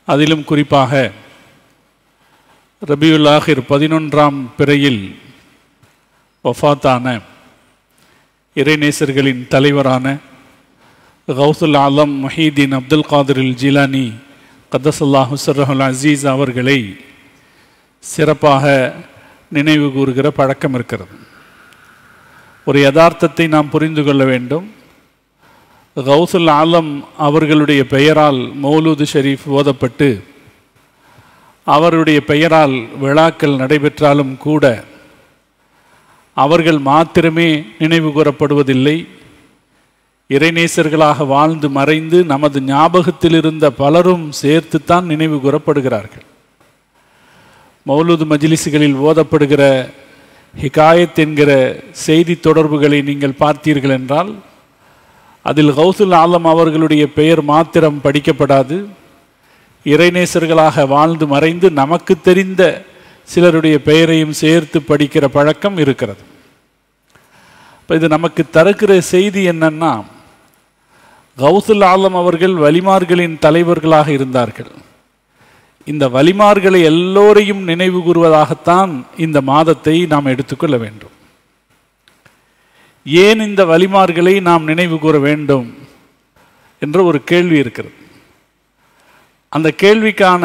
அதிலும் குறிப்பாக ரபியுல் ஆஹிர் பதினொன்றாம் பிறையில் வஃபாத்தான இறைநேசர்களின் தலைவரான கௌசுல் ஆலம் மஹீதீன் அப்துல் காதிரில் ஜிலானி கத்தசல்லாஹு சர்ரஹுல் அசீஸ் அவர்களை சிறப்பாக நினைவு கூறுகிற பழக்கம் இருக்கிறது ஒரு யதார்த்தத்தை நாம் புரிந்து கொள்ள வேண்டும் கௌசுல் ஆலம் அவர்களுடைய பெயரால் மௌலூது ஷரீஃப் ஓதப்பட்டு அவருடைய பெயரால் விழாக்கள் நடைபெற்றாலும் கூட அவர்கள் மாத்திரமே நினைவு கூறப்படுவதில்லை இறைநேசர்களாக வாழ்ந்து மறைந்து நமது ஞாபகத்தில் இருந்த பலரும் சேர்த்துத்தான் நினைவு கூறப்படுகிறார்கள் மௌலூது மஜ்லிஸுகளில் ஓதப்படுகிற ஹிகாயத் என்கிற செய்தி தொடர்புகளை நீங்கள் பார்த்தீர்கள் என்றால் அதில் கௌசுல் ஆலம் அவர்களுடைய பெயர் மாத்திரம் படிக்கப்படாது இறைநேசர்களாக வாழ்ந்து மறைந்து நமக்கு தெரிந்த சிலருடைய பெயரையும் சேர்த்து படிக்கிற பழக்கம் இருக்கிறது இப்போ இது நமக்கு தருகிற செய்தி என்னன்னா கௌசுல் ஆலம் அவர்கள் வலிமார்களின் தலைவர்களாக இருந்தார்கள் இந்த வலிமார்களை எல்லோரையும் நினைவு கூறுவதாகத்தான் இந்த மாதத்தை நாம் எடுத்துக்கொள்ள வேண்டும் ஏன் இந்த வலிமார்களை நாம் நினைவு கூற வேண்டும் என்ற ஒரு கேள்வி இருக்கிறது அந்த கேள்விக்கான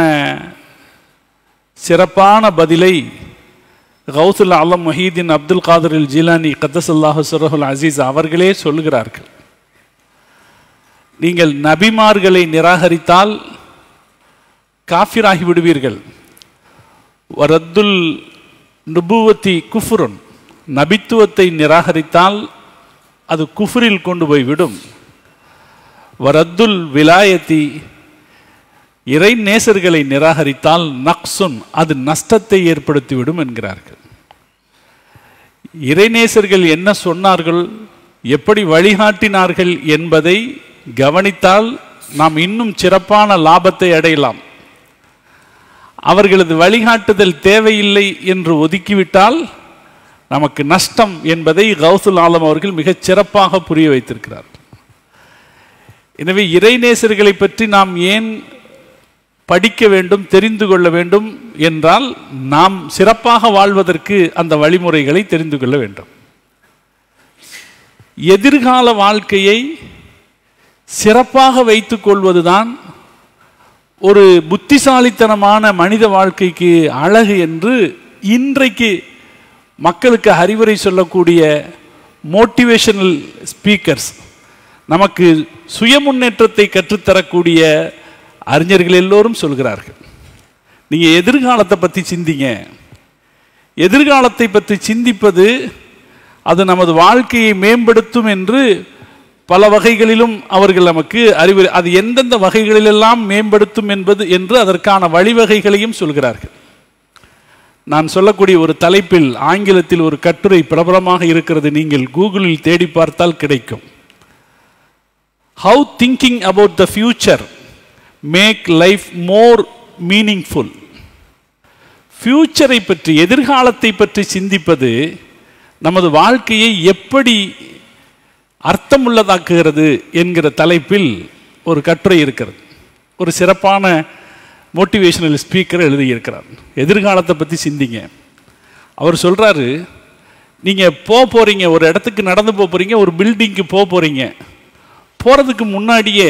சிறப்பான பதிலை கௌசுல் அலம் மஹீதீன் அப்துல் காதரில் ஜிலானி கத்தசல்லாஹு சுரஹுல் அசீஸ் அவர்களே சொல்லுகிறார்கள் நீங்கள் நபிமார்களை நிராகரித்தால் காஃபிராகி விடுவீர்கள் வரத்துல் நுபுவத்தி குஃபுருன் நபித்துவத்தை நிராகரித்தால் அது குஃபுரில் கொண்டு போய் விடும் வரத்துல் விலாயத்தி இறை நேசர்களை நிராகரித்தால் நக்சுன் அது நஷ்டத்தை ஏற்படுத்திவிடும் என்கிறார்கள் இறைநேசர்கள் என்ன சொன்னார்கள் எப்படி வழிகாட்டினார்கள் என்பதை கவனித்தால் நாம் இன்னும் சிறப்பான லாபத்தை அடையலாம் அவர்களது வழிகாட்டுதல் தேவையில்லை என்று ஒதுக்கிவிட்டால் நமக்கு நஷ்டம் என்பதை கௌசுல் ஆலம் அவர்கள் மிகச் சிறப்பாக புரிய வைத்திருக்கிறார் எனவே இறைநேசர்களை பற்றி நாம் ஏன் படிக்க வேண்டும் தெரிந்து கொள்ள வேண்டும் என்றால் நாம் சிறப்பாக வாழ்வதற்கு அந்த வழிமுறைகளை தெரிந்து கொள்ள வேண்டும் எதிர்கால வாழ்க்கையை சிறப்பாக வைத்துக் கொள்வதுதான் ஒரு புத்திசாலித்தனமான மனித வாழ்க்கைக்கு அழகு என்று இன்றைக்கு மக்களுக்கு அறிவுரை சொல்லக்கூடிய மோட்டிவேஷனல் ஸ்பீக்கர்ஸ் நமக்கு சுய முன்னேற்றத்தை கற்றுத்தரக்கூடிய அறிஞர்கள் எல்லோரும் சொல்கிறார்கள் நீங்க எதிர்காலத்தை பற்றி சிந்திங்க எதிர்காலத்தை பற்றி சிந்திப்பது அது நமது வாழ்க்கையை மேம்படுத்தும் என்று பல வகைகளிலும் அவர்கள் நமக்கு அறிவுரை அது எந்தெந்த வகைகளிலெல்லாம் மேம்படுத்தும் என்பது என்று அதற்கான வழிவகைகளையும் சொல்கிறார்கள் நான் சொல்லக்கூடிய ஒரு தலைப்பில் ஆங்கிலத்தில் ஒரு கட்டுரை பிரபலமாக இருக்கிறது நீங்கள் கூகுளில் தேடி பார்த்தால் கிடைக்கும் how thinking about the future make life more meaningful ஃபியூச்சரை பற்றி எதிர்காலத்தை பற்றி சிந்திப்பது நமது வாழ்க்கையை எப்படி அர்த்தமுள்ளதாக்குகிறது என்கிற தலைப்பில் ஒரு கட்டுரை இருக்கிறது ஒரு சிறப்பான மோட்டிவேஷனல் ஸ்பீக்கர் எழுதியிருக்கிறார் எதிர்காலத்தை பற்றி சிந்திங்க அவர் சொல்கிறாரு நீங்கள் போக போகிறீங்க ஒரு இடத்துக்கு நடந்து போக போகிறீங்க ஒரு பில்டிங்க்கு போக போகிறீங்க போகிறதுக்கு முன்னாடியே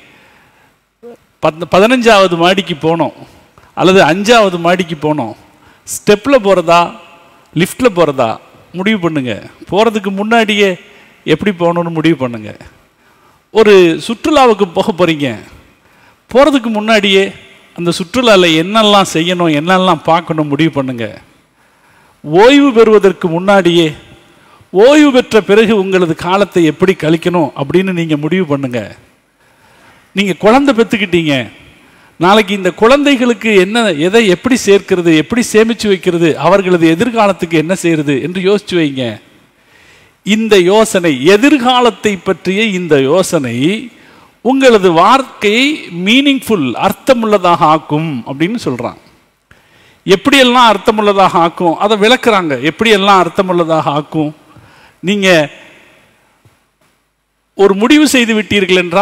பத் பதினஞ்சாவது மாடிக்கு போனோம் அல்லது அஞ்சாவது மாடிக்கு போனோம் ஸ்டெப்பில் போகிறதா லிஃப்ட்டில் போகிறதா முடிவு பண்ணுங்க போகிறதுக்கு முன்னாடியே எப்படி போகணும்னு முடிவு பண்ணுங்க ஒரு சுற்றுலாவுக்கு போக போகிறீங்க போகிறதுக்கு முன்னாடியே அந்த சுற்றுலாவில் என்னெல்லாம் செய்யணும் என்னெல்லாம் பார்க்கணும் முடிவு பண்ணுங்க ஓய்வு பெறுவதற்கு முன்னாடியே ஓய்வு பெற்ற பிறகு உங்களது காலத்தை எப்படி கழிக்கணும் அப்படின்னு நீங்கள் முடிவு பண்ணுங்க நீங்கள் குழந்தை பெற்றுக்கிட்டீங்க நாளைக்கு இந்த குழந்தைகளுக்கு என்ன எதை எப்படி சேர்க்கிறது எப்படி சேமித்து வைக்கிறது அவர்களது எதிர்காலத்துக்கு என்ன செய்யறது என்று யோசிச்சு வைங்க இந்த யோசனை எதிர்காலத்தை பற்றிய இந்த யோசனை உங்களது வாழ்க்கையை மீனிங்ஃபுல் அர்த்தமுள்ளதாக ஆக்கும் அப்படின்னு சொல்றான் எப்படியெல்லாம் அர்த்தமுள்ளதாக ஆக்கும் அதை விளக்குறாங்க எப்படியெல்லாம் அர்த்தமுள்ளதாக ஆக்கும் நீங்க ஒரு முடிவு செய்து விட்டீர்கள் என்றால்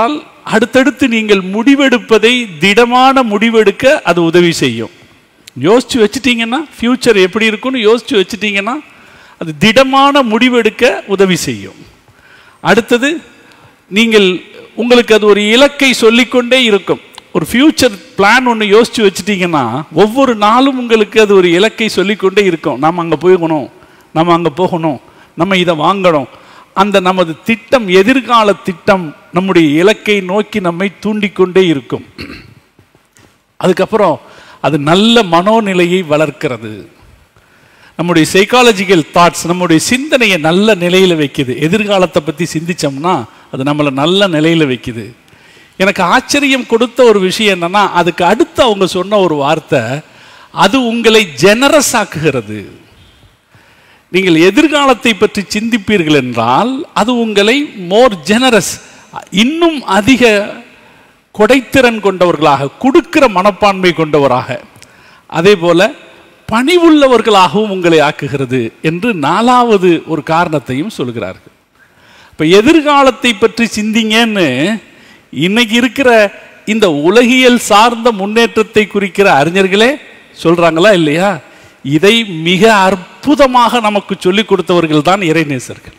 அடுத்தடுத்து நீங்கள் முடிவெடுப்பதை திடமான முடிவெடுக்க அது உதவி செய்யும் யோசிச்சு வச்சிட்டீங்கன்னா ஃபியூச்சர் எப்படி இருக்கும்னு யோசிச்சு வச்சிட்டீங்கன்னா அது திடமான முடிவெடுக்க உதவி செய்யும் அடுத்தது நீங்கள் உங்களுக்கு அது ஒரு இலக்கை சொல்லிக்கொண்டே இருக்கும் ஒரு ஃபியூச்சர் பிளான் ஒன்று யோசிச்சு வச்சிட்டீங்கன்னா ஒவ்வொரு நாளும் உங்களுக்கு அது ஒரு இலக்கை சொல்லிக்கொண்டே இருக்கும் நாம் அங்கே போகணும் நம்ம அங்கே போகணும் நம்ம இதை வாங்கணும் அந்த நமது திட்டம் எதிர்கால திட்டம் நம்முடைய இலக்கை நோக்கி நம்மை தூண்டிக்கொண்டே இருக்கும் அதுக்கப்புறம் அது நல்ல மனோநிலையை வளர்க்கிறது நம்முடைய சைக்காலஜிக்கல் தாட்ஸ் நம்முடைய சிந்தனையை நல்ல நிலையில் வைக்குது எதிர்காலத்தை பற்றி சிந்திச்சோம்னா அது நம்மளை நல்ல நிலையில் வைக்குது எனக்கு ஆச்சரியம் கொடுத்த ஒரு விஷயம் என்னன்னா அதுக்கு அடுத்து அவங்க சொன்ன ஒரு வார்த்தை அது உங்களை ஜெனரஸ் ஆக்குகிறது நீங்கள் எதிர்காலத்தை பற்றி சிந்திப்பீர்கள் என்றால் அது உங்களை மோர் ஜெனரஸ் இன்னும் அதிக கொடைத்திறன் கொண்டவர்களாக கொடுக்கிற மனப்பான்மை கொண்டவராக அதே போல பணிவுள்ளவர்களாகவும் உங்களை ஆக்குகிறது என்று நாலாவது ஒரு காரணத்தையும் சொல்கிறார்கள் இப்போ எதிர்காலத்தை பற்றி சிந்திங்கன்னு இன்னைக்கு இருக்கிற இந்த உலகியல் சார்ந்த முன்னேற்றத்தை குறிக்கிற அறிஞர்களே சொல்றாங்களா இல்லையா இதை மிக அற்புதமாக நமக்கு சொல்லிக் கொடுத்தவர்கள் தான் இறைநேசர்கள்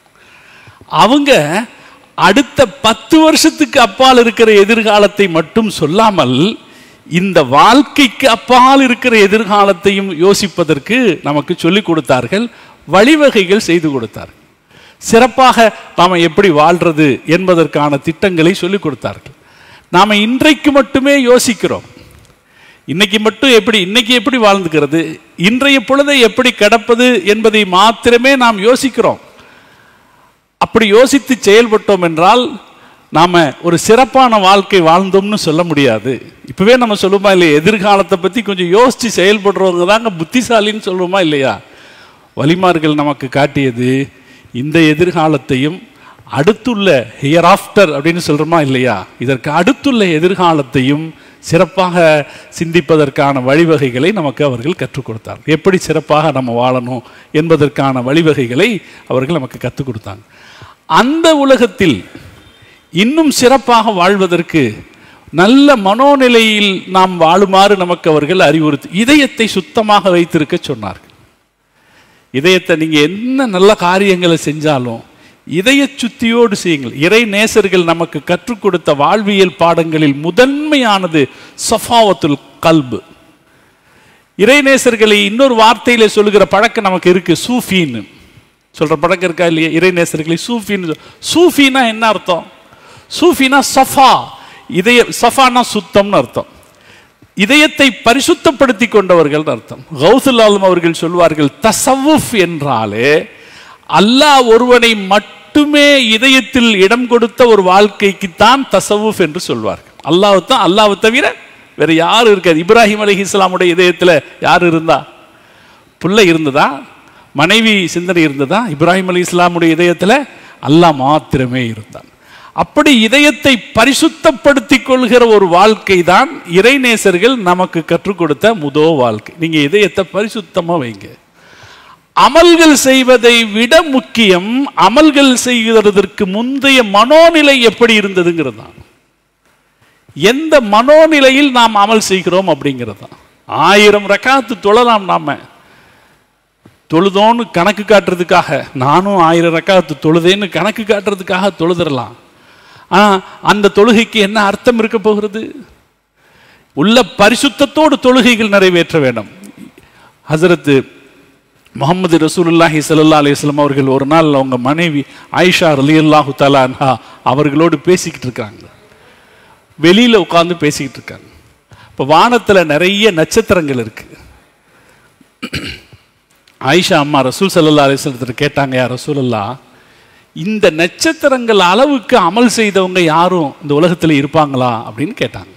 அவங்க அடுத்த பத்து வருஷத்துக்கு அப்பால் இருக்கிற எதிர்காலத்தை மட்டும் சொல்லாமல் இந்த வாழ்க்கைக்கு அப்பால் இருக்கிற எதிர்காலத்தையும் யோசிப்பதற்கு நமக்கு சொல்லிக் கொடுத்தார்கள் வழிவகைகள் செய்து கொடுத்தார்கள் சிறப்பாக நாம் எப்படி வாழ்றது என்பதற்கான திட்டங்களை சொல்லிக் கொடுத்தார்கள் நாம் இன்றைக்கு மட்டுமே யோசிக்கிறோம் இன்னைக்கு மட்டும் எப்படி இன்னைக்கு எப்படி வாழ்ந்துக்கிறது இன்றைய பொழுதை எப்படி கடப்பது என்பதை மாத்திரமே நாம் யோசிக்கிறோம் அப்படி யோசித்து செயல்பட்டோம் என்றால் நாம ஒரு சிறப்பான வாழ்க்கை வாழ்ந்தோம்னு சொல்ல முடியாது இப்பவே நம்ம சொல்லுமா இல்லையா எதிர்காலத்தை பத்தி கொஞ்சம் யோசிச்சு செயல்படுறவங்க தாங்க புத்திசாலின்னு சொல்லுவோமா இல்லையா வலிமார்கள் நமக்கு காட்டியது இந்த எதிர்காலத்தையும் அடுத்துள்ள ஹியர் ஆஃப்டர் அப்படின்னு சொல்றோமா இல்லையா இதற்கு அடுத்துள்ள எதிர்காலத்தையும் சிறப்பாக சிந்திப்பதற்கான வழிவகைகளை நமக்கு அவர்கள் கற்றுக் கொடுத்தார் எப்படி சிறப்பாக நம்ம வாழணும் என்பதற்கான வழிவகைகளை அவர்கள் நமக்கு கற்றுக் கொடுத்தாங்க அந்த உலகத்தில் இன்னும் சிறப்பாக வாழ்வதற்கு நல்ல மனோநிலையில் நாம் வாழுமாறு நமக்கு அவர்கள் அறிவுறுத்தி இதயத்தை சுத்தமாக வைத்திருக்க சொன்னார்கள் இதயத்தை நீங்க என்ன நல்ல காரியங்களை செஞ்சாலும் இதய சுத்தியோடு செய்யுங்கள் இறை நேசர்கள் நமக்கு கற்றுக் கொடுத்த வாழ்வியல் பாடங்களில் முதன்மையானது சஃபாவத்துல் கல்பு இறை நேசர்களை இன்னொரு வார்த்தையில சொல்லுகிற பழக்கம் நமக்கு இருக்கு சூஃபின்னு சொல்ற பழக்கம் இருக்கா இல்லையா இறை நேசர்களை சூஃபின்னு சொல்- சூஃபினா என்ன அர்த்தம் சூஃபினா சஃபா இதய சஃபானா சுத்தம்னு அர்த்தம் இதயத்தை பரிசுத்தப்படுத்தி கொண்டவர்கள் அர்த்தம் கௌசுல் ஆலம் அவர்கள் சொல்வார்கள் தசவுஃப் என்றாலே அல்லாஹ் ஒருவனை மட்டுமே இதயத்தில் இடம் கொடுத்த ஒரு வாழ்க்கைக்கு தான் தசவுஃப் என்று சொல்வார்கள் அல்லாஹ் தான் அல்லாஹ் தவிர வேற யாரும் இருக்காது இப்ராஹிம் அலி இஸ்லாமுடைய இதயத்தில் யார் இருந்தா புள்ள இருந்ததா மனைவி சிந்தனை இருந்ததா இப்ராஹிம் அலி இஸ்லாமுடைய இதயத்தில் அல்லாஹ் மாத்திரமே இருந்தான் அப்படி இதயத்தை பரிசுத்தப்படுத்திக் கொள்கிற ஒரு வாழ்க்கை தான் இறைநேசர்கள் நமக்கு கற்றுக் கொடுத்த முதோ வாழ்க்கை நீங்க இதயத்தை பரிசுத்தமா வைங்க அமல்கள் செய்வதை விட முக்கியம் அமல்கள் செய்வதற்கு முந்தைய மனோநிலை எப்படி இருந்ததுங்கிறது தான் எந்த மனோநிலையில் நாம் அமல் செய்கிறோம் அப்படிங்கிறது தான் ஆயிரம் ரக்காத்து தொழலாம் நாம தொழுதோன்னு கணக்கு காட்டுறதுக்காக நானும் ஆயிரம் ரக்காத்து தொழுதேன்னு கணக்கு காட்டுறதுக்காக தொழுதுறலாம் ஆனா அந்த தொழுகைக்கு என்ன அர்த்தம் இருக்க போகிறது உள்ள பரிசுத்தத்தோடு தொழுகைகள் நிறைவேற்ற வேண்டும் ஹசரத்து முகமது ரசூலுல்லாஹி ஸல்லல்லாஹு அலைஹி வஸல்லம் அவர்கள் ஒரு நாள் அவங்க மனைவி ஆயிஷா ரலியல்லாஹு தஆலா அன்ஹா அவர்களோடு பேசிக்கிட்டு இருக்காங்க வெளியில உட்கார்ந்து பேசிக்கிட்டு இருக்காங்க இப்போ வானத்துல நிறைய நட்சத்திரங்கள் இருக்கு ஆயிஷா அம்மா ரசூல் சல்லா அலிஸ்லத்தில் கேட்டாங்க யார் ரசூலல்லா இந்த நட்சத்திரங்கள் அளவுக்கு அமல் செய்தவங்க யாரும் இந்த உலகத்தில் இருப்பாங்களா அப்படின்னு கேட்டாங்க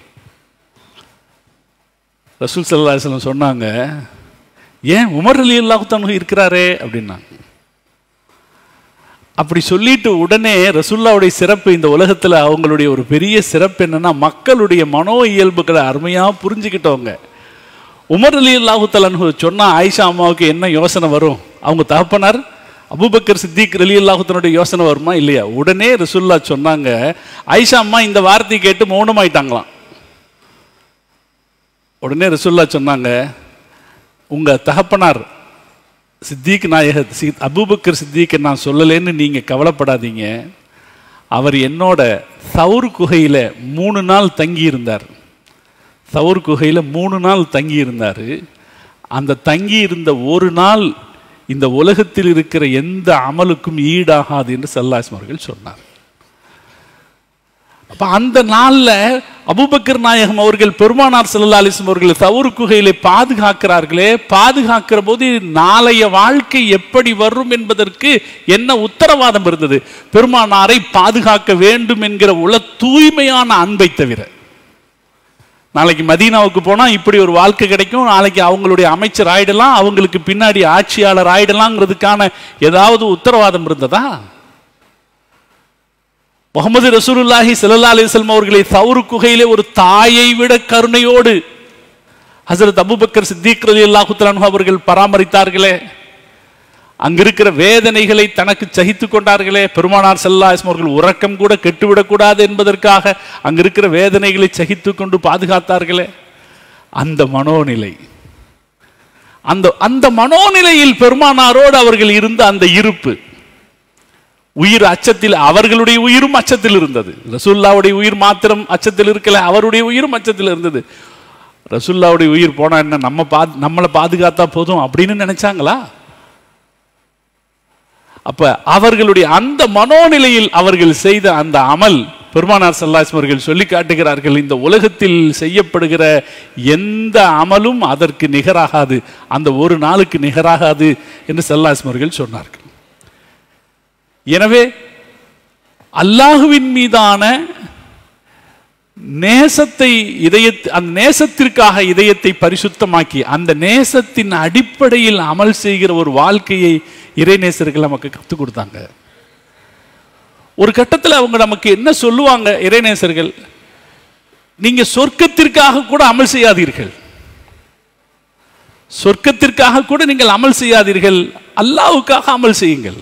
ரசூல் சல்லா அலிஸ்லம் சொன்னாங்க ஏன் உமர் அலி அல்லாஹுத்தானு இருக்கிறாரே அப்படின்னாங்க அப்படி சொல்லிட்டு உடனே ரசுல்லாவுடைய சிறப்பு இந்த உலகத்துல அவங்களுடைய ஒரு பெரிய சிறப்பு என்னன்னா மக்களுடைய மனோ இயல்புகளை அருமையா புரிஞ்சுக்கிட்டவங்க உமர் அலி அல்லாஹு தலன்ஹு சொன்னா ஆயிஷா அம்மாவுக்கு என்ன யோசனை வரும் அவங்க தகப்பனார் அபூபக்கர் சித்திக் ரலி அல்லாஹுத்தனுடைய யோசனை வருமா இல்லையா உடனே ரசுல்லா சொன்னாங்க ஐஷா அம்மா இந்த வார்த்தையை கேட்டு மௌனமாயிட்டாங்களாம் உடனே ரசுல்லா சொன்னாங்க உங்க தகப்பனார் சித்திக் நாயக சி அபூபக்கர் சித்திக்கை நான் சொல்லலேன்னு நீங்க கவலைப்படாதீங்க அவர் என்னோட சவுர் குகையில மூணு நாள் தங்கி இருந்தார் சவுர் குகையில மூணு நாள் தங்கி இருந்தார் அந்த தங்கி இருந்த ஒரு நாள் இந்த உலகத்தில் இருக்கிற எந்த அமலுக்கும் ஈடாகாது என்று சல்லாஸ்ம் அவர்கள் சொன்னார் அப்ப அந்த நாள்ல அபூபக்கர் நாயகம் அவர்கள் பெருமானார் ஸல்லல்லாஹு அலைஹி வஸல்லம் அவர்கள் சவுர் குகையிலே பாதுகாக்கிறார்களே பாதுகாக்கிற போது நாளைய வாழ்க்கை எப்படி வரும் என்பதற்கு என்ன உத்தரவாதம் இருந்தது பெருமானாரை பாதுகாக்க வேண்டும் என்கிற உள தூய்மையான அன்பை தவிர நாளைக்கு மதீனாவுக்கு போனா இப்படி ஒரு வாழ்க்கை கிடைக்கும் நாளைக்கு அவங்களுடைய அமைச்சர் ஆயிடலாம் அவங்களுக்கு பின்னாடி ஆட்சியாளர் ஆயிடலாங்கிறதுக்கான ஏதாவது உத்தரவாதம் இருந்ததா முகமது ரசூலுல்லாஹி ஸல்லல்லாஹு அலைஹி வஸல்லம் அவர்களை சவுரு குகையிலே ஒரு தாயை விட கருணையோடு ஹஜரத் அபூபக்கர் சித்திக் ரலியல்லாஹு தஆலா அவர்கள் பராமரித்தார்களே அங்க இருக்கிற வேதனைகளை தனக்கு சகித்து கொண்டார்களே பெருமானார் ஸல்லல்லாஹு அவர்கள் உறக்கம் கூட கெட்டுவிடக்கூடாது என்பதற்காக அங்க இருக்கிற வேதனைகளை சகித்து கொண்டு பாதுகாத்தார்களே அந்த மனோநிலை அந்த அந்த மனோநிலையில் பெருமானாரோடு அவர்கள் இருந்த அந்த இருப்பு உயிர் அச்சத்தில் அவர்களுடைய உயிரும் அச்சத்தில் இருந்தது ரசூல்லாவுடைய உயிர் மாத்திரம் அச்சத்தில் இருக்கல அவருடைய உயிரும் அச்சத்தில் இருந்தது ரசூல்லாவுடைய உயிர் போனா என்ன நம்ம பா நம்மளை பாதுகாத்தா போதும் அப்படின்னு நினைச்சாங்களா அப்ப அவர்களுடைய அந்த மனோநிலையில் அவர்கள் செய்த அந்த அமல் பெருமானார் சல்லாஸ்ம் அவர்கள் சொல்லி காட்டுகிறார்கள் இந்த உலகத்தில் செய்யப்படுகிற எந்த அமலும் அதற்கு நிகராகாது அந்த ஒரு நாளுக்கு நிகராகாது என்று சல்லாஸ்ம் அவர்கள் சொன்னார்கள் எனவே அல்லாஹுவின் மீதான நேசத்தை இதய அந்த நேசத்திற்காக இதயத்தை பரிசுத்தமாக்கி அந்த நேசத்தின் அடிப்படையில் அமல் செய்கிற ஒரு வாழ்க்கையை இறைநேசர்கள் நமக்கு கற்றுக் கொடுத்தாங்க ஒரு கட்டத்தில் அவங்க நமக்கு என்ன சொல்லுவாங்க இறைநேசர்கள் நீங்க சொர்க்கத்திற்காக கூட அமல் செய்யாதீர்கள் சொர்க்கத்திற்காக கூட நீங்கள் அமல் செய்யாதீர்கள் அல்லாவுக்காக அமல் செய்யுங்கள்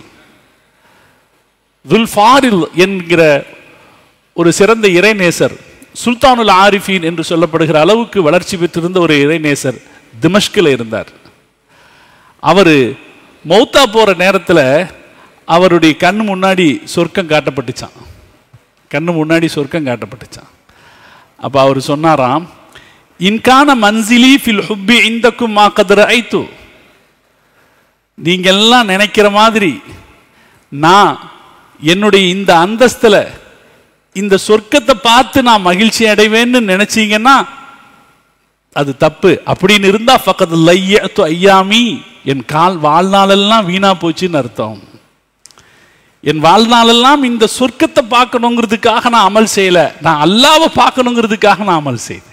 துல்ஃபாரில் என்கிற ஒரு சிறந்த இறைநேசர் சுல்தானுல் ஆரிஃபீன் என்று சொல்லப்படுகிற அளவுக்கு வளர்ச்சி பெற்றிருந்த ஒரு இறைநேசர் திமஷ்கில் இருந்தார் அவர் மௌத்தா போற நேரத்தில் அவருடைய கண்ணு முன்னாடி சொர்க்கம் காட்டப்பட்டுச்சான் கண்ணு முன்னாடி சொர்க்கம் காட்டப்பட்டுச்சான் அப்ப அவர் சொன்னாராம் இன்கான மன்சிலி ஃபில் ஹுப்பி இந்தக்கும் மா கதர ஐத்து நீங்க எல்லாம் நினைக்கிற மாதிரி நான் என்னுடைய இந்த அந்தஸ்துல இந்த சொர்க்கத்தை பார்த்து நான் மகிழ்ச்சி அடைவேன்னு நினைச்சீங்கன்னா அது தப்பு அப்படின்னு இருந்தா பக்கத்து லையத்து ஐயாமி என் கால் வாழ்நாளெல்லாம் வீணா போச்சுன்னு அர்த்தம் என் வாழ்நாளெல்லாம் இந்த சொர்க்கத்தை பார்க்கணுங்கிறதுக்காக நான் அமல் செய்யல நான் அல்லாவை பார்க்கணுங்கிறதுக்காக நான் அமல் செய்தேன்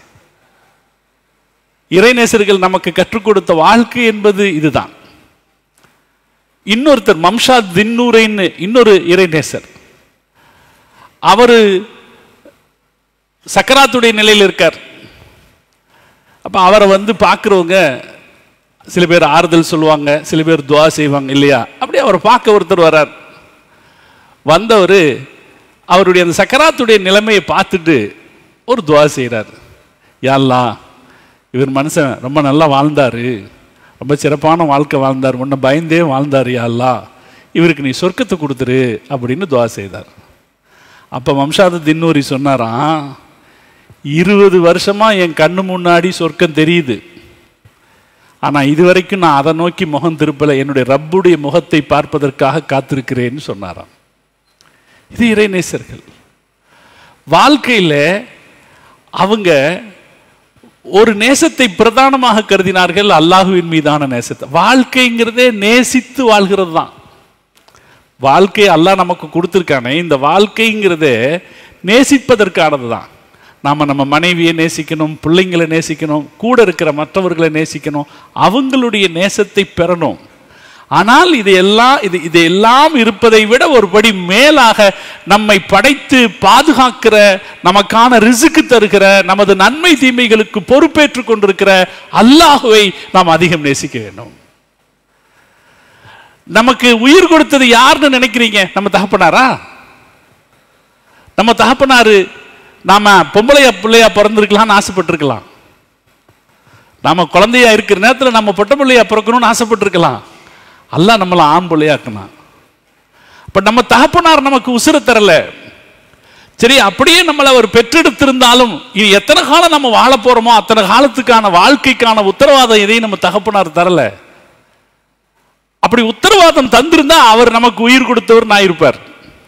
இறைநேசர்கள் நமக்கு கற்றுக் கொடுத்த வாழ்க்கை என்பது இதுதான் இன்னொருத்தர் மம்ஷாத் தின்னூரைன்னு இன்னொரு இறைநேசர் அவரு சக்கராத்துடைய நிலையில் இருக்கார் அப்ப அவரை வந்து பார்க்குறவங்க சில பேர் ஆறுதல் சொல்லுவாங்க சில பேர் துவா செய்வாங்க இல்லையா அப்படி அவரை பார்க்க ஒருத்தர் வரார் வந்தவர் அவருடைய அந்த சக்கராத்துடைய நிலைமையை பார்த்துட்டு ஒரு துவா செய்கிறார் யாழ்லா இவர் மனுஷன் ரொம்ப நல்லா வாழ்ந்தாரு ரொம்ப சிறப்பான வாழ்க்கை வாழ்ந்தார் முன்ன பயந்தே வாழ்ந்தார் யாழ்லா இவருக்கு நீ சொர்க்கத்தை கொடுத்துரு அப்படின்னு துவா செய்தார் அப்போ மம்சாத தின்னூரி சொன்னாராம் இருபது வருஷமா என் கண்ணு முன்னாடி சொர்க்கம் தெரியுது ஆனா இதுவரைக்கும் நான் அதை நோக்கி முகம் திருப்பல என்னுடைய ரப்புடைய முகத்தை பார்ப்பதற்காக காத்திருக்கிறேன்னு சொன்னாராம் இது இறைநேசர்கள் வாழ்க்கையில அவங்க ஒரு நேசத்தை பிரதானமாக கருதினார்கள் அல்லாஹுவின் மீதான நேசத்தை வாழ்க்கைங்கிறதே நேசித்து வாழ்கிறது தான் வாழ்க்கை அல்லாஹ் நமக்கு கொடுத்துருக்கானே இந்த வாழ்க்கைங்கிறதே நேசிப்பதற்கானது தான் நாம் நம்ம மனைவியை நேசிக்கணும் பிள்ளைங்களை நேசிக்கணும் கூட இருக்கிற மற்றவர்களை நேசிக்கணும் அவங்களுடைய நேசத்தை பெறணும் ஆனால் இது எல்லாம் இது இது எல்லாம் இருப்பதை விட ஒரு படி மேலாக நம்மை படைத்து பாதுகாக்கிற நமக்கான ரிசுக்கு தருகிற நமது நன்மை தீமைகளுக்கு பொறுப்பேற்றுக் கொண்டிருக்கிற அல்லாஹுவை நாம் அதிகம் நேசிக்க வேண்டும் நமக்கு உயிர் கொடுத்தது யாருன்னு நினைக்கிறீங்க நம்ம தகப்பனாரா நம்ம தகப்பனாரு நாம பொம்பளையா பிள்ளையா பிறந்திருக்கலாம்னு ஆசைப்பட்டிருக்கலாம் நாம குழந்தையா இருக்கிற நேரத்தில் நம்ம பொட்ட பிள்ளையா பிறக்கணும்னு ஆசைப்பட்டிருக்கலாம் அல்லாஹ் நம்மளை ஆண் பிள்ளையாக்குனான் இப்ப நம்ம தகப்பனார் நமக்கு உசுர தரல சரி அப்படியே நம்மளை அவர் பெற்றெடுத்திருந்தாலும் இனி எத்தனை காலம் நம்ம வாழ போறோமோ அத்தனை காலத்துக்கான வாழ்க்கைக்கான உத்தரவாதம் எதையும் நம்ம தகப்பனார் தரல அப்படி உத்தரவாதம் தந்திருந்தா அவர் நமக்கு உயிர் கொடுத்தவர் நான் இருப்பார்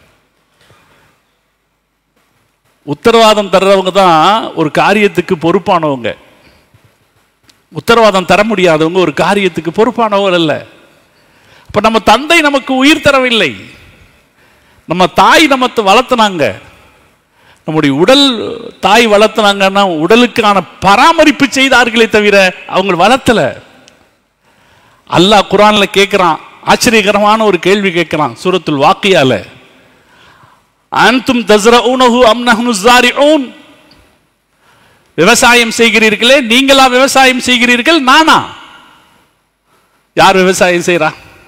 உத்தரவாதம் தர்றவங்க தான் ஒரு காரியத்துக்கு பொறுப்பானவங்க உத்தரவாதம் தர முடியாதவங்க ஒரு காரியத்துக்கு பொறுப்பானவர் அல்ல அப்ப நம்ம தந்தை நமக்கு உயிர் தரவில்லை நம்ம தாய் நம்ம வளர்த்துனாங்க நம்முடைய உடல் தாய் வளர்த்துனாங்கன்னா உடலுக்கான பராமரிப்பு செய்தார்களே தவிர அவங்க வளர்த்தல அல்லாஹ் குரான்ல கேட்கிறான் ஆச்சரியகரமான ஒரு கேள்வி கேட்கிறான் சூரத்துல் வாக்கியால அன்தும் தஸ்ரஊனஹு அம் நஹ்னு ஸாரிஊன் விவசாயம் செய்கிறீர்களே நீங்களா விவசாயம் செய்கிறீர்கள் நானா யார் விவசாயம் செய்றா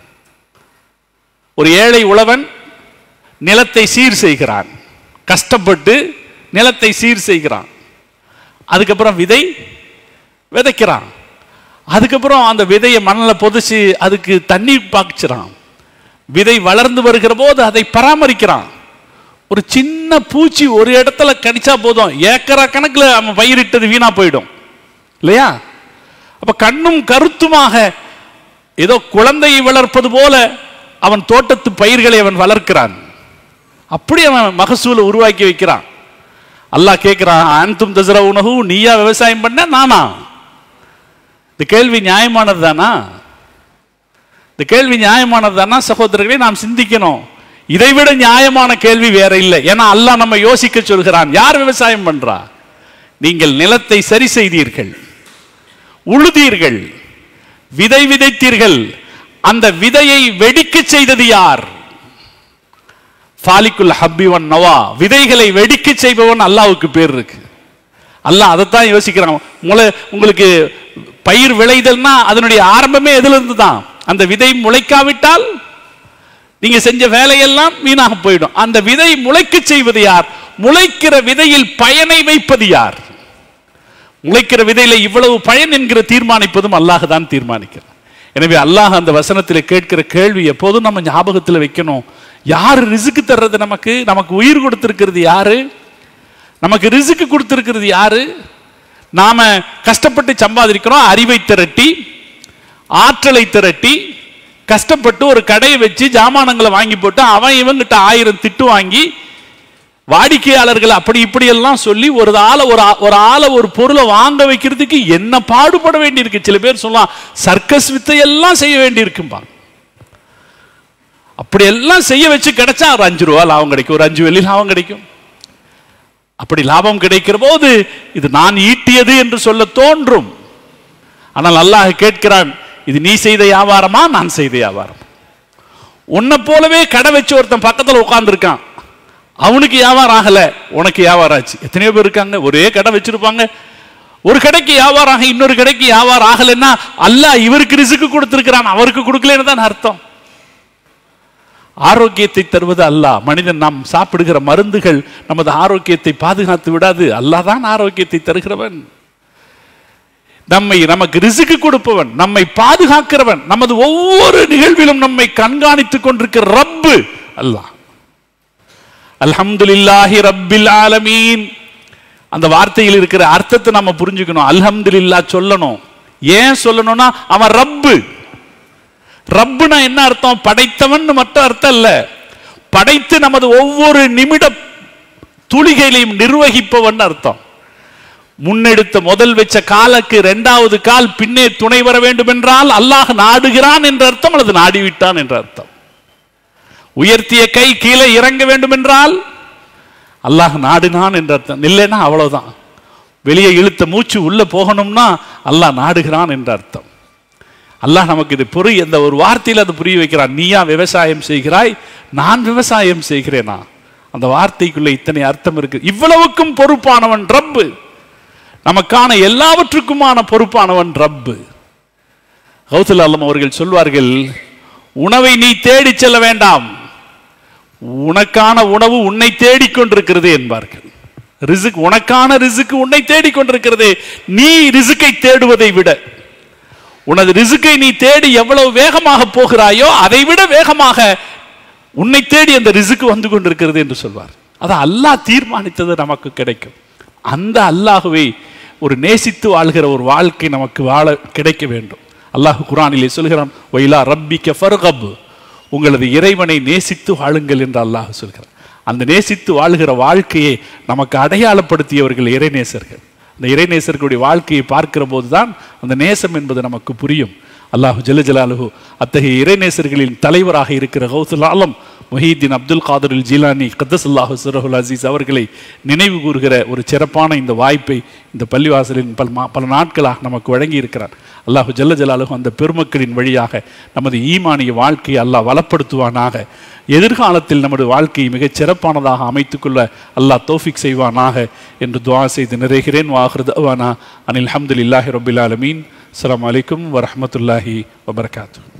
ஒரு ஏழை உழவன் நிலத்தை சீர் செய்கிறான் கஷ்டப்பட்டு நிலத்தை சீர் செய்கிறான் அதுக்கப்புறம் விதை விதைக்கிறான் அதுக்கப்புறம் அந்த விதையை மண்ணில் புதைச்சி அதுக்கு தண்ணீர் பாய்ச்சுறான் விதை வளர்ந்து வருகிற போது அதை பராமரிக்கிறான் ஒரு சின்ன பூச்சி ஒரு இடத்துல கடிச்சா போதும் ஏக்கரா கணக்கில் அவன் பயிரிட்டது வீணா போயிடும் இல்லையா அப்ப கண்ணும் கருத்துமாக ஏதோ குழந்தையை வளர்ப்பது போல அவன் தோட்டத்து பயிர்களை அவன் வளர்க்கிறான் அப்படி அவன் மகசூலை உருவாக்கி வைக்கிறான் அல்லாஹ் கேட்கிறான் அன்தும் தசர உணவு நீயா விவசாயம் பண்ண நானா இந்த கேள்வி நியாயமானது தானா இந்த கேள்வி நியாயமானது தானா சகோதரர்களே நாம் சிந்திக்கணும் இதைவிட நியாயமான கேள்வி வேற இல்லை ஏன்னா அல்லாஹ் நம்ம யோசிக்க சொல்கிறான் யார் விவசாயம் பண்றா நீங்கள் நிலத்தை சரி செய்தீர்கள் உழுதீர்கள் விதை விதைத்தீர்கள் அந்த விதையை வெடிக்க செய்தது யார் ஃபாலிக்குல் ஹப்பிவன் நவா விதைகளை வெடிக்க செய்பவன் அல்லாவுக்கு பேர் இருக்கு அல்லாஹ் அதைத்தான் யோசிக்கிறான் முளை உங்களுக்கு பயிர் விளைதல்னா அதனுடைய ஆரம்பமே எதுல இருந்து தான் அந்த விதை முளைக்காவிட்டால் நீங்க செஞ்ச வேலையெல்லாம் வீணாக போயிடும் அந்த விதை முளைக்க செய்வது யார் முளைக்கிற விதையில் பயனை வைப்பது யார் முளைக்கிற விதையில இவ்வளவு பயன் என்கிற தீர்மானிப்பதும் அல்லாஹ் தான் தீர்மானிக்கிறார் எனவே அல்லாஹ் அந்த வசனத்தில் கேட்கிற கேள்வி எப்போதும் நம்ம ஞாபகத்தில் வைக்கணும் யார் ரிசுக்கு தர்றது நமக்கு நமக்கு உயிர் கொடுத்திருக்கிறது யாரு நமக்கு ரிசுக்கு கொடுத்திருக்கிறது யாரு நாம கஷ்டப்பட்டு சம்பாதிக்கிறோம் அறிவை திரட்டி ஆற்றலை திரட்டி கஷ்டப்பட்டு ஒரு கடையை வச்சு ஜாமானங்களை வாங்கி போட்டு அவன் இவங்கிட்ட ஆயிரம் திட்டு வாங்கி வாடிக்கையாளர்கள் அப்படி இப்படி எல்லாம் சொல்லி ஒரு ஆளை ஒரு ஆ- ஒரு ஆளை ஒரு பொருளை வாங்க வைக்கிறதுக்கு என்ன பாடுபட வேண்டியிருக்கு சில பேர் சொல்லலாம் சர்க்கஸ் வித்தையெல்லாம் செய்ய வேண்டியிருக்கும்பா அப்படி எல்லாம் செய்ய வச்சு கிடைச்சா ஒரு அஞ்சு ரூபா லாபம் கிடைக்கும் ஒரு அஞ்சு வெள்ளி லாபம் கிடைக்கும் அப்படி லாபம் கிடைக்கிற போது இது நான் ஈட்டியது என்று சொல்ல தோன்றும் ஆனால் அல்லாஹ் கேட்கிறான் இது நீ செய்த வியாபாரமா நான் செய்த வியாபாரம் உன்னை போலவே கடை வச்சு ஒருத்தன் பக்கத்துல உட்கார்ந்திருக்கான் அவனுக்கு வியாபாரம் ஆகல உனக்கு வியாபாரம் ஆச்சு எத்தனையோ பேர் இருக்காங்க ஒரே கடை வச்சிருப்பாங்க ஒரு கடைக்கு வியாபாரம் ஆகி இன்னொரு கடைக்கு வியாபாரம் ஆகலைன்னா அல்லாஹ் இவருக்கு ரிசுக்கு கொடுத்திருக்கிறான் அவருக்கு கொடுக்கலன்னு தான் அர்த்தம் ஆரோக்கியத்தை தருவது அல்லாஹ் மனிதன் நாம் சாப்பிடுகிற மருந்துகள் நமது ஆரோக்கியத்தை பாதுகாத்து விடாது அல்லாஹ் தான் ஆரோக்கியத்தை தருகிறவன் நம்மை நமக்கு ரிசுக்கு கொடுப்பவன் நம்மை பாதுகாக்கிறவன் நமது ஒவ்வொரு நிகழ்விலும் நம்மை கண்காணித்துக் கொண்டிருக்கிற ரப்பு அல்லாஹ் அல்ஹம்துலில்லாஹி ரப்பில் ஆலமீன் அந்த வார்த்தையில் இருக்கிற அர்த்தத்தை நம்ம புரிஞ்சுக்கணும் அல்ஹம்துலில்லா சொல்லணும் ஏன் சொல்லணும்னா அவன் ரப்பு ரப்புனா என்ன அர்த்தம் படைத்தவன் மட்டும் அர்த்தம் இல்ல படைத்து நமது ஒவ்வொரு நிமிட துளிகளையும் நிர்வகிப்பவன் அர்த்தம் முன்னெடுத்த முதல் வச்ச காலுக்கு இரண்டாவது கால் பின்னே துணை வர வேண்டும் என்றால் அல்லாஹ் நாடுகிறான் என்ற அர்த்தம் அல்லது நாடிவிட்டான் என்ற அர்த்தம் உயர்த்திய கை கீழே இறங்க வேண்டும் என்றால் அல்லாஹ் நாடுனான் என்ற அர்த்தம் இல்லைன்னா அவ்வளவுதான் வெளியே இழுத்த மூச்சு உள்ள போகணும்னா அல்லாஹ் நாடுகிறான் என்ற அர்த்தம் அல்லாஹ் நமக்கு இது புரிய இந்த ஒரு வார்த்தையில் அது புரிய வைக்கிறான் நீயா விவசாயம் செய்கிறாய் நான் விவசாயம் செய்கிறேனா அந்த வார்த்தைக்குள்ள இத்தனை அர்த்தம் இருக்கு இவ்வளவுக்கும் பொறுப்பானவன் ரப்பு நமக்கான எல்லாவற்றுக்குமான பொறுப்பானவன் ரப்பு கௌசல் அல்லம் அவர்கள் சொல்வார்கள் உணவை நீ தேடிச் செல்ல வேண்டாம் உனக்கான உணவு உன்னை தேடிக்கொண்டிருக்கிறது என்பார்கள் ரிசுக் உனக்கான ரிசுக்கு உன்னை தேடிக்கொண்டிருக்கிறது நீ ரிசுக்கை தேடுவதை விட உனது ரிசுக்கை நீ தேடி எவ்வளவு வேகமாக போகிறாயோ அதை விட வேகமாக உன்னை தேடி அந்த ரிசுக்கு வந்து கொண்டிருக்கிறது என்று சொல்வார் அது அல்லாஹ் தீர்மானித்தது நமக்கு கிடைக்கும் அந்த அல்லாஹுவை ஒரு நேசித்து வாழ்கிற ஒரு வாழ்க்கை நமக்கு வாழ கிடைக்க வேண்டும் அல்லாஹ் குரானிலே சொல்கிறான் ஒயிலா ரப்பிக்க ஃபர்கப் உங்களது இறைவனை நேசித்து வாழுங்கள் என்று அல்லாஹ் சொல்கிறார் அந்த நேசித்து வாழ்கிற வாழ்க்கையை நமக்கு அடையாளப்படுத்தியவர்கள் இறைநேசர்கள் அந்த இறைநேசர்களுடைய வாழ்க்கையை பார்க்கிற போதுதான் அந்த நேசம் என்பது நமக்கு புரியும் அல்லாஹு ஜல்ல ஜலாலுஹு அத்தகைய இறைநேசர்களின் தலைவராக இருக்கிற கௌசுல் ஆலம் முஹீத்தீன் அப்துல் காதருல் ஜீலானி கத்தசுல்லாஹு சுரஹுல் அசீஸ் அவர்களை நினைவு கூறுகிற ஒரு சிறப்பான இந்த வாய்ப்பை இந்த பள்ளிவாசலின் பல மா- பல நாட்களாக நமக்கு வழங்கி இருக்கிறார் அல்லாஹு ஜல்ல ஜலாலுஹு அந்த பெருமக்களின் வழியாக நமது ஈமானிய வாழ்க்கையை அல்லாஹ் வளப்படுத்துவானாக எதிர்காலத்தில் நமது வாழ்க்கையை மிகச் சிறப்பானதாக அமைத்துக்கொள்ள அல்லாஹ் தௌஃபிக் செய்வானாக என்று துஆ செய்து நிறைகிறேன் வாஹ்ரதானா அனில் அல்ஹம்துலில்லாஹி ரபில் ஆலமீன் அஸ்ஸலாமு அலைக்கும் வரஹ்மத்துல்லாஹி வபரகாத்துஹு